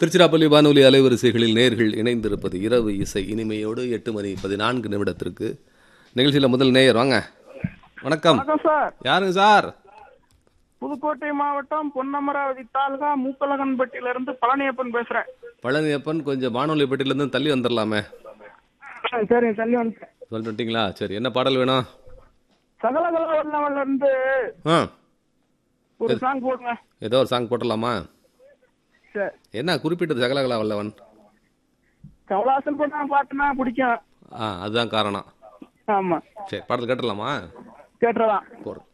திருச்சிராப்பள்ளி வானொலி அலைவரிசைகளில் நேர்கள் இணைந்திருப்பது இரவு இசை இனிமையோடு எட்டு மணி பதினான்கு நிமிடத்திற்கு நிகழ்ச்சியில் முதல் நேயர் வாங்க வணக்கம் வணக்கம் சார் யாருங்க சார் புதுக்கோட்டை மாவட்டம் பொன்னமராவதி தாலுகா மூக்கலகன்பட்டியில இருந்து பழனியப்பன் பேசுறேன் பழனியப்பன் கொஞ்சம் வானொலி பெட்டியிலேருந்து தள்ளி வந்துடலாமே ஆ, சரிங்க தள்ளி வந்துட்டேன் சொல்லிட்டீங்களா சரி என்ன பாடல் வேணும் சகலகல வல்லவன்ல இருந்து ஆ ஒரு சாங் போடுங்க ஏதோ ஒரு சாங் போட்டுடலாமா சரி என்ன குறிப்பிட்டது சகலகலா வல்லவன் கமலாசன் பண்ண பாட்டுனா பிடிக்கும் ஆ அதுதான் காரணம் ஆமா சரி பாடல் கேட்டுடலாமா கேட்டுறலாம் போகிறோம்